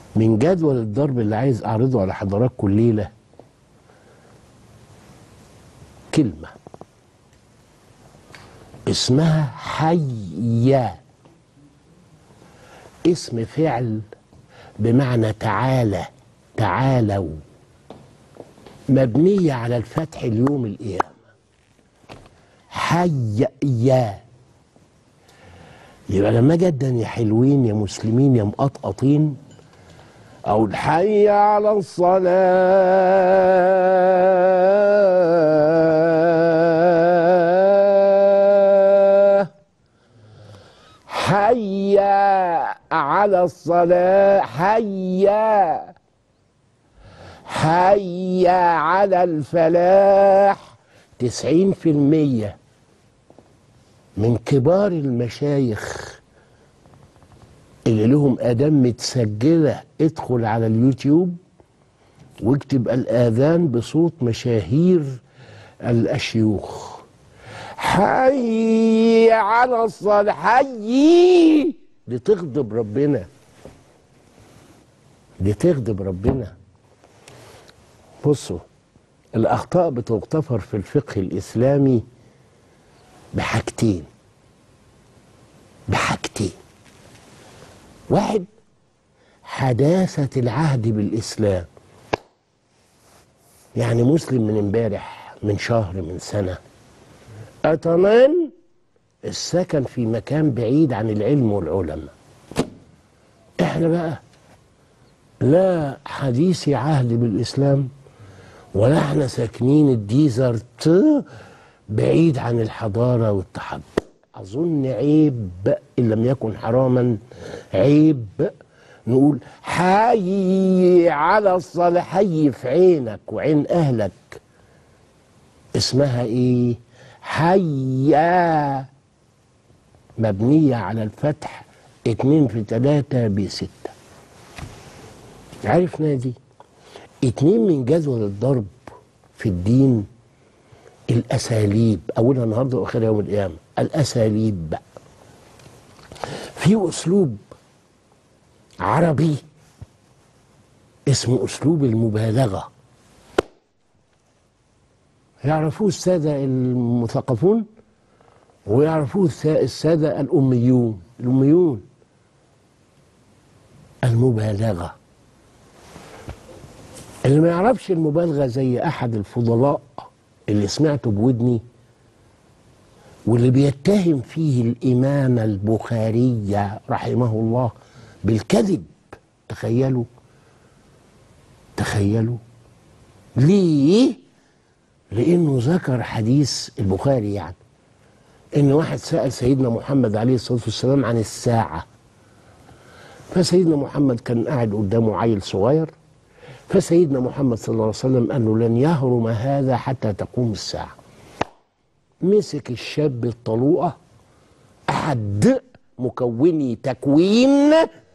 من جدول الضرب اللي عايز اعرضه على حضراتكم الليله كلمه اسمها حيا اسم فعل بمعنى تعالى تعالوا مبنية على الفتح اليوم القيامة حيا يبقى لما جدا يا حلوين يا مسلمين يا مقطقطين أو الحي على الصلاة حي على الصلاة حي حي على الفلاح تسعين في المية من كبار المشايخ اللي لهم آدام متسجلة ادخل على اليوتيوب واكتب الآذان بصوت مشاهير الأشيوخ حي على الصلاة حي دي تغضب ربنا دي تغضب ربنا بصوا الأخطاء بتغتفر في الفقه الإسلامي بحاجتين بحاجتين واحد حداثة العهد بالإسلام يعني مسلم من امبارح من شهر من سنة أطمن السكن في مكان بعيد عن العلم والعلماء احنا بقى لا حديث عهد بالإسلام ولا احنا ساكنين الديزرت بعيد عن الحضارة والتحضر أظن عيب إن لم يكن حراما عيب نقول حي على الصلاة حي في عينك وعين أهلك اسمها إيه حيا مبنية على الفتح اتنين في تلاتة بستة عرفنا دي اتنين من جدول الضرب في الدين الأساليب أولها النهاردة وآخرها يوم القيامة الأساليب بقى في أسلوب عربي اسمه أسلوب المبالغة يعرفوه السادة المثقفون ويعرفوه السادة الأميون الأميون المبالغة اللي ما يعرفش المبالغة زي أحد الفضلاء اللي سمعته بودني واللي بيتهم فيه الإمام البخاري رحمه الله بالكذب تخيلوا تخيلوا ليه؟ لأنه ذكر حديث البخاري يعني إن واحد سأل سيدنا محمد عليه الصلاة والسلام عن الساعة فسيدنا محمد كان قاعد قدامه عيل صغير فسيدنا محمد صلى الله عليه وسلم قال له لن يهرم هذا حتى تقوم الساعة مسك الشاب الطلوقة أحد مكوني تكوين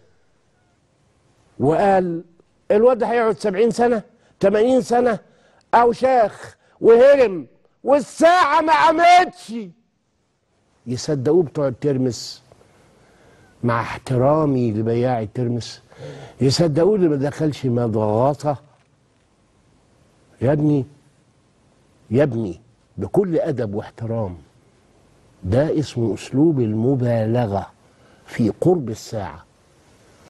وقال الواد هيقعد سبعين سنة تمانين سنة أو شاخ وهرم والساعة ما عملتش يصدقوه بتوع الترمس مع احترامي لبياع الترمس يصدقوه اللي ما دخلش مضغطة يا ابني يا ابني بكل أدب واحترام ده اسمه أسلوب المبالغة في قرب الساعة